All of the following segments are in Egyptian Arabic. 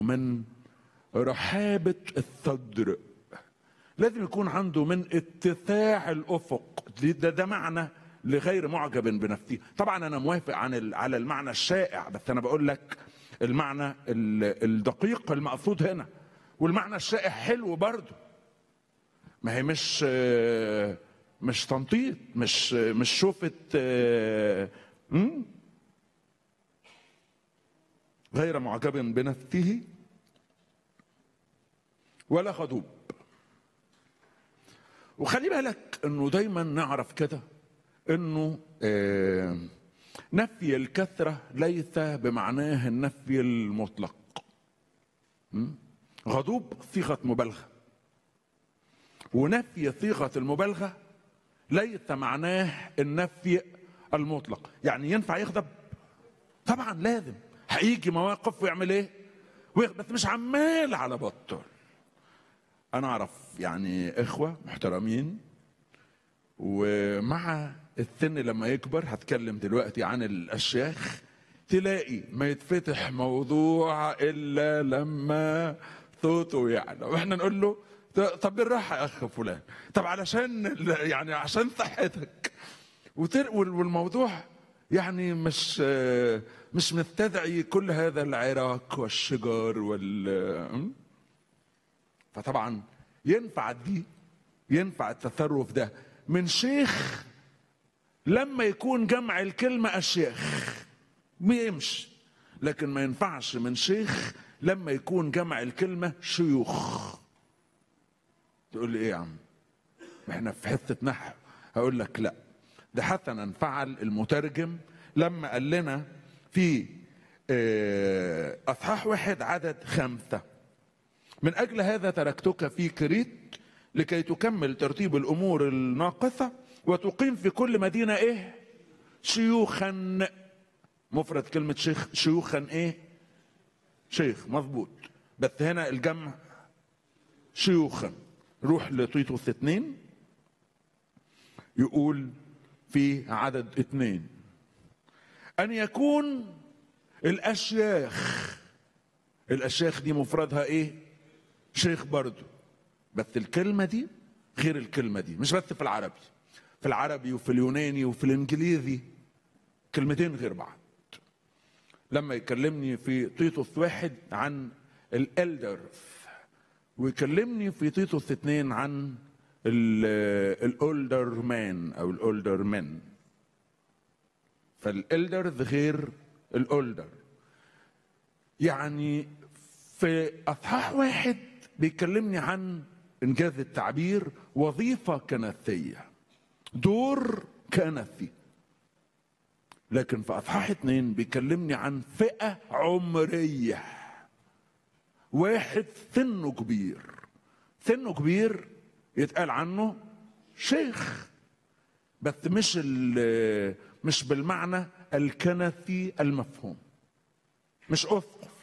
من رحابة الصدر لازم يكون عنده من اتساع الافق دي- ده ده معنى لغير معجب بنفسه طبعا انا موافق عن ال- على المعنى الشائع بس انا بقول لك المعنى ال- الدقيق المقصود هنا والمعنى الشائع حلو برضه ما هي مش آه، مش تنطيط مش مش شوفة آه، مم؟ غير معجب بنفسه ولا غضوب وخلي بالك انه دايما نعرف كده انه آه، نفي الكثرة ليس بمعناه النفي المطلق م? غضوب صيغة مبالغة ونفي صيغة المبالغة ليس معناه النفي المطلق يعني ينفع يغضب طبعا لازم هيجي مواقف ويعمل ايه ويغ- بس مش عمال على بطل انا اعرف يعني اخوه محترمين ومع السن لما يكبر هتكلم دلوقتي عن الاشياخ تلاقي ما يتفتح موضوع الا لما صوته يعلى واحنا نقول له "ط- طب بالراحه يا اخ فلان طب علشان ال- يعني عشان صحتك وتر- وال- والموضوع يعني مش مش مستدعي كل هذا العراك والشجار وال م? فطبعا ينفع دي ينفع التصرف ده من شيخ لما يكون جمع الكلمة أشياخ بيمشي لكن ما ينفعش من شيخ لما يكون جمع الكلمة شيوخ تقول لي ايه يا عم ما احنا في حتة نحو هقول لك لا ده حسنا فعل المترجم لما قال لنا في آه، اصحاح واحد عدد خمسه من اجل هذا تركتك في كريت لكي تكمل ترتيب الامور الناقصه وتقيم في كل مدينه ايه شيوخا مفرد كلمه شيخ شيوخا ايه شيخ مظبوط بس هنا الجمع شيوخا روح لطيطوس اتنين يقول في عدد اتنين ان يكون الاشياخ الاشياخ دي مفردها ايه شيخ برضو بس الكلمة دي غير الكلمة دي مش بس في العربي في العربي وفي اليوناني وفي الانجليزي كلمتين غير بعض لما يكلمني في تيتوس واحد عن الالدرز ويكلمني في تيتوس اتنين عن الاولدر مان او الاولدر من فالالدرز غير الاولدر يعني في اصحاح واحد بيكلمني عن انجاز التعبير وظيفه كنسيه دور كنسي لكن في اصحاح اتنين بيكلمني عن فئه عمريه واحد سنه كبير سنه كبير يتقال عنه شيخ بس مش ال- مش بالمعنى الكنسي المفهوم مش اسقف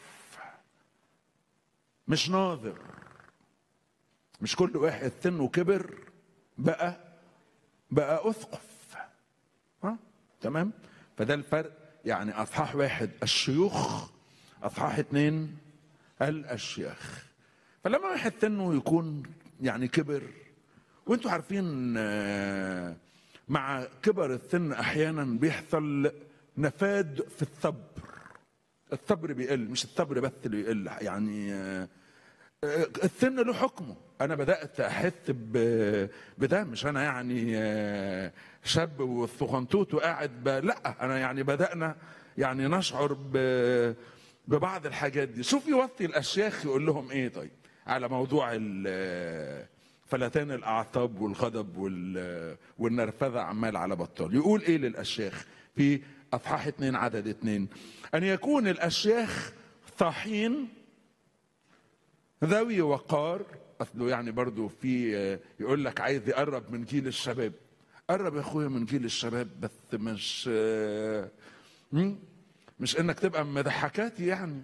مش ناظر مش كل واحد سنه كبر بقى بقى اسقف ها تمام فده الفرق يعني اصحاح واحد الشيوخ اصحاح اتنين الاشياخ فلما واحد سنه يكون يعني كبر وانتوا عارفين آه، مع كبر السن احيانا بيحصل نفاد في الصبر الصبر بيقل مش الصبر بس اللي يقل يعني آه، آه، السن له حكمه انا بدات احس ب- بده مش انا يعني آه، شاب والصغنطوط وقاعد ب... لا انا يعني بدانا يعني نشعر ب... ببعض الحاجات دي شوف يوصي الاشياخ يقول لهم ايه طيب على موضوع ال- فلتان الاعصاب والغضب وال... والنرفزه عمال على بطال يقول ايه للاشياخ في اصحاح اتنين عدد اتنين ان يكون الاشياخ صاحين ذوي وقار اصله يعني برضو في آه، يقول لك عايز يقرب من جيل الشباب قرب يا اخويا من جيل الشباب بس مش آه، مم؟ مش انك تبقى مضحكاتي يعني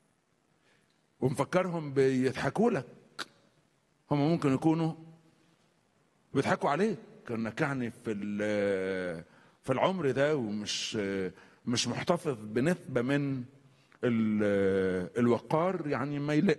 ومفكرهم بيضحكوا لك هم ممكن يكونوا بيضحكوا عليك انك يعني في ال- في العمر ده ومش مش محتفظ بنسبه من ال- الوقار يعني ما يلاقي